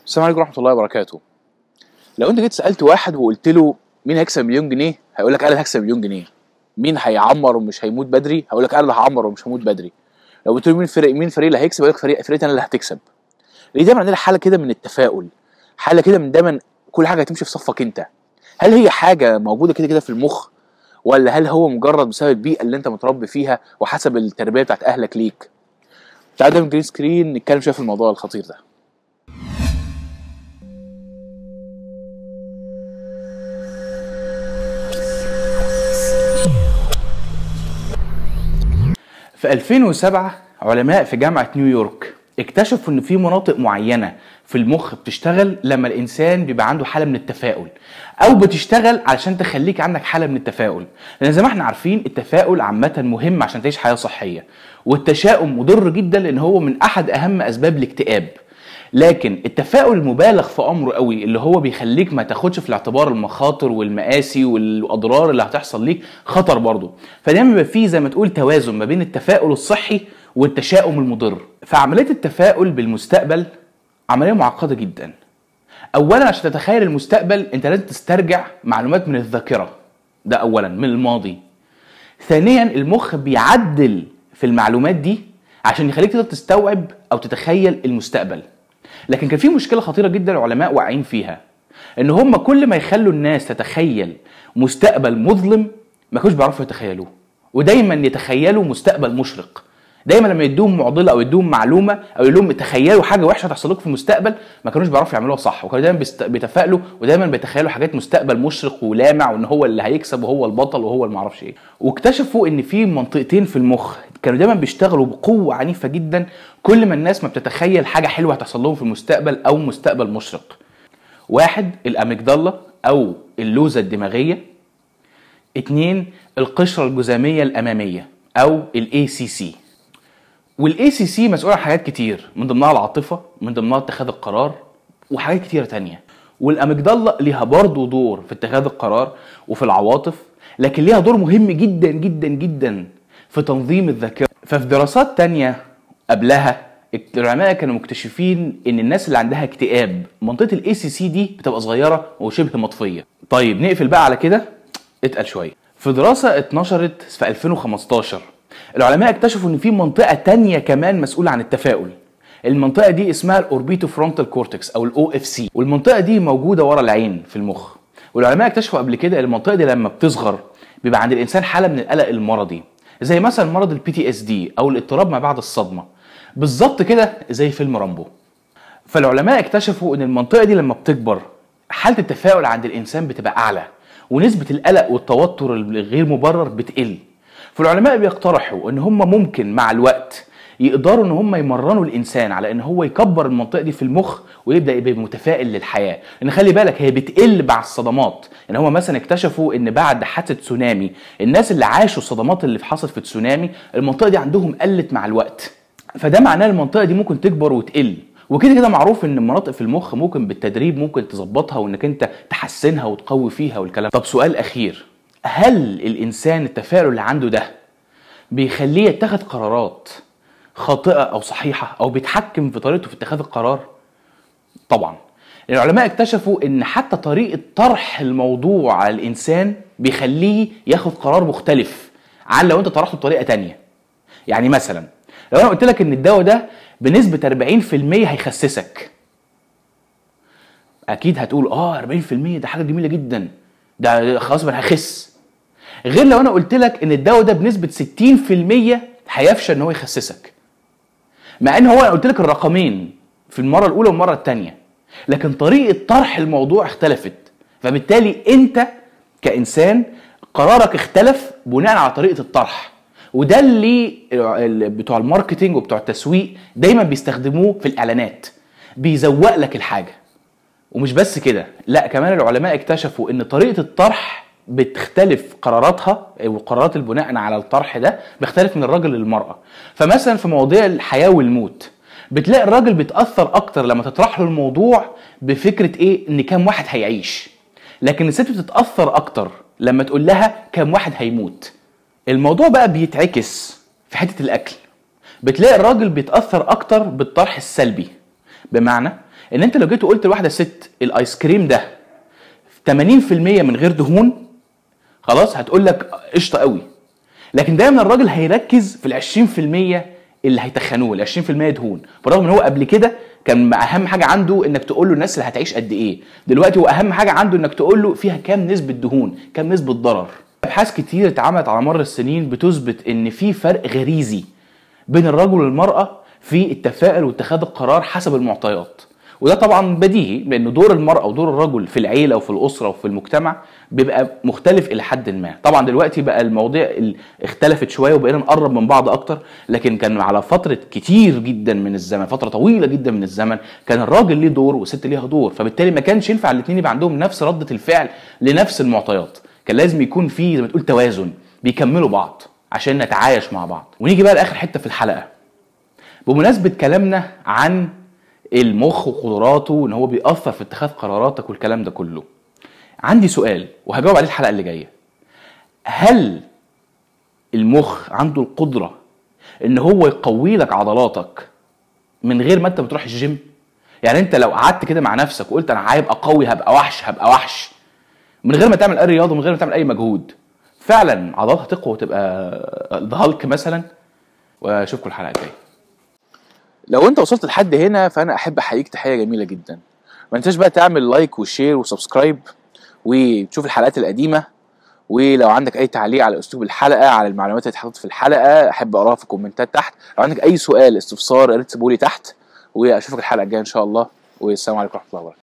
السلام عليكم ورحمه الله وبركاته لو انت جيت سالت واحد وقلت له مين هيكسب مليون جنيه هيقول لك انا اللي هكسب مليون جنيه مين هيعمر ومش هيموت بدري هيقول لك انا اللي هعمر ومش هموت بدري لو قلت له مين فريق مين الفريق اللي هيكسب هيقول لك فريق فريق انا اللي هتكسب ليه دايما عندنا حاله كده من التفاؤل حاله كده من دايما كل حاجه هتمشي في صفك انت هل هي حاجه موجوده كده كده في المخ ولا هل هو مجرد بسبب البيئه اللي انت متربي فيها وحسب التربيه بتاعت اهلك ليك تعال قدام جرين سكرين نتكلم شويه في الموضوع الخطير ده في 2007 علماء في جامعة نيويورك اكتشفوا ان في مناطق معينة في المخ بتشتغل لما الانسان بيبقى عنده حالة من التفاؤل او بتشتغل علشان تخليك عندك حالة من التفاؤل لان زي ما احنا عارفين التفاؤل عامة مهم عشان تعيش حياة صحية والتشاؤم مضر جدا لان هو من احد اهم اسباب الاكتئاب لكن التفاؤل المبالغ في امره قوي اللي هو بيخليك ما تاخدش في الاعتبار المخاطر والمآسي والاضرار اللي هتحصل ليك خطر برضه فدايما بيبقى فيه زي ما تقول توازن ما بين التفاؤل الصحي والتشاؤم المضر فعمليه التفاؤل بالمستقبل عمليه معقده جدا اولا عشان تتخيل المستقبل انت لازم تسترجع معلومات من الذاكره ده اولا من الماضي ثانيا المخ بيعدل في المعلومات دي عشان يخليك تقدر تستوعب او تتخيل المستقبل لكن كان في مشكله خطيره جدا العلماء واقعين فيها ان هم كل ما يخلوا الناس تتخيل مستقبل مظلم ما كانوش بيعرفوا يتخيلوه ودايما يتخيلوا مستقبل مشرق دايما لما يدوهم معضله او يدوهم معلومه او يقول لهم تخيلوا حاجه وحشه تحصل لكم في المستقبل ما كانوش بيعرفوا يعملوها صح وكانوا دايما بيست... بيتفائلوا ودايما بيتخيلوا حاجات مستقبل مشرق ولامع وان هو اللي هيكسب وهو البطل وهو اللي معرفش ايه واكتشفوا ان في منطقتين في المخ كانوا دايما بيشتغلوا بقوه عنيفه جدا كل ما الناس ما بتتخيل حاجه حلوه هتحصل لهم في المستقبل او مستقبل مشرق واحد الاميجدالا او اللوزه الدماغيه اتنين القشره الجذاميه الاماميه او الاي سي سي والاي سي سي مسؤول عن حاجات كتير من ضمنها العاطفه من ضمنها اتخاذ القرار وحاجات كتيره تانية والاميجدالا ليها برضه دور في اتخاذ القرار وفي العواطف لكن ليها دور مهم جدا جدا جدا في تنظيم الذاكره ففي دراسات تانية قبلها العلماء كانوا مكتشفين ان الناس اللي عندها اكتئاب منطقه الاي سي سي دي بتبقى صغيره وشبه مطفيه طيب نقفل بقى على كده اتقل شويه في دراسه اتنشرت في 2015 العلماء اكتشفوا ان في منطقه تانية كمان مسؤوله عن التفاؤل المنطقه دي اسمها الاوربيتو فرونتال كورتكس او الاو اف سي والمنطقه دي موجوده ورا العين في المخ والعلماء اكتشفوا قبل كده المنطقه دي لما بتصغر بيبقى عند الانسان حاله من القلق المرضي زي مثلا مرض البي تي اس دي او الاضطراب ما بعد الصدمه بالظبط كده زي فيلم رامبو فالعلماء اكتشفوا ان المنطقه دي لما بتكبر حاله التفاؤل عند الانسان بتبقى اعلى ونسبه القلق والتوتر الغير مبرر بتقل فالعلماء بيقترحوا ان هم ممكن مع الوقت يقدروا ان هم يمرنوا الانسان على ان هو يكبر المنطقه دي في المخ ويبدا يبقى متفائل للحياه لان خلي بالك هي بتقل مع الصدمات يعني هم مثلا اكتشفوا ان بعد حادثه تسونامي الناس اللي عاشوا الصدمات اللي حصلت في التسونامي المنطقه دي عندهم قلت مع الوقت فده معناه المنطقه دي ممكن تكبر وتقل وكده كده معروف ان المناطق في المخ ممكن بالتدريب ممكن تظبطها وانك انت تحسنها وتقوي فيها والكلام طب سؤال اخير هل الانسان التفاؤل اللي عنده ده بيخليه يتخذ قرارات خاطئه او صحيحه او بيتحكم في طريقته في اتخاذ القرار طبعا العلماء اكتشفوا ان حتى طريقه طرح الموضوع على الانسان بيخليه ياخد قرار مختلف عن لو انت طرحته بطريقه تانية يعني مثلا لو انا قلت لك ان الدواء ده بنسبه 40% هيخسسك اكيد هتقول اه 40% ده حاجه جميله جدا ده خلاص انا هخس غير لو انا قلت لك ان الدواء ده بنسبه 60% هيفشل ان هو يخسسك مع ان هو انا قلت لك الرقمين في المره الاولى والمره الثانيه لكن طريقه طرح الموضوع اختلفت فبالتالي انت كانسان قرارك اختلف بناء على طريقه الطرح وده اللي بتوع الماركتينج وبتوع التسويق دايما بيستخدموه في الاعلانات بيزوق لك الحاجه ومش بس كده لا كمان العلماء اكتشفوا ان طريقه الطرح بتختلف قراراتها وقرارات البناء على الطرح ده بيختلف من الراجل للمراه فمثلا في مواضيع الحياه والموت بتلاقي الراجل بيتاثر اكتر لما تطرح له الموضوع بفكره ايه ان كام واحد هيعيش لكن الست بتتاثر اكتر لما تقول لها كام واحد هيموت الموضوع بقى بيتعكس في حته الاكل بتلاقي الراجل بيتاثر اكتر بالطرح السلبي بمعنى ان انت لو جيت وقلت لواحده ست الايس كريم ده 80% من غير دهون خلاص هتقول لك قشطه قوي لكن دايما الراجل هيركز في ال 20% اللي هيتخنوه ال 20% دهون بالرغم ان هو قبل كده كان اهم حاجه عنده انك تقول له الناس اللي هتعيش قد ايه دلوقتي هو اهم حاجه عنده انك تقول له فيها كام نسبه دهون كام نسبه ضرر ابحاث كتير اتعملت على مر السنين بتثبت ان في فرق غريزي بين الرجل والمراه في التفاؤل واتخاذ القرار حسب المعطيات وده طبعا بديهي لان دور المراه ودور الرجل في العيله وفي الاسره وفي المجتمع بيبقى مختلف الى حد ما طبعا دلوقتي بقى المواضيع ال- اختلفت شويه وبقينا نقرب من بعض اكتر لكن كان على فتره كتير جدا من الزمن فتره طويله جدا من الزمن كان الراجل ليه دور والست ليها دور فبالتالي ما كانش ينفع الاثنين يبقى عندهم نفس رده الفعل لنفس المعطيات كان لازم يكون في زي ما تقول توازن بيكملوا بعض عشان نتعايش مع بعض ونيجي بقى لاخر حته في الحلقه بمناسبه كلامنا عن المخ وقدراته وان هو بيأثر في اتخاذ قراراتك والكلام ده كله عندي سؤال وهجاوب عليه الحلقه اللي جايه هل المخ عنده القدره ان هو يقوي لك عضلاتك من غير ما انت بتروح الجيم يعني انت لو قعدت كده مع نفسك وقلت انا هبقى قوي هبقى وحش هبقى وحش من غير ما تعمل اي رياضه من غير ما تعمل اي مجهود فعلا عضلاتها تقوى وتبقى ذا هالك مثلا واشوفكم الحلقه الجايه لو انت وصلت لحد هنا فانا احب احييك تحيه جميله جدا ما تنساش بقى تعمل لايك وشير وسبسكرايب وتشوف الحلقات القديمه ولو عندك اي تعليق على اسلوب الحلقه على المعلومات اللي اتحطت في الحلقه احب اقراها في الكومنتات تحت لو عندك اي سؤال استفسار يا ريت تسيبولي تحت واشوفك الحلقه الجايه ان شاء الله والسلام عليكم ورحمه الله وبركاته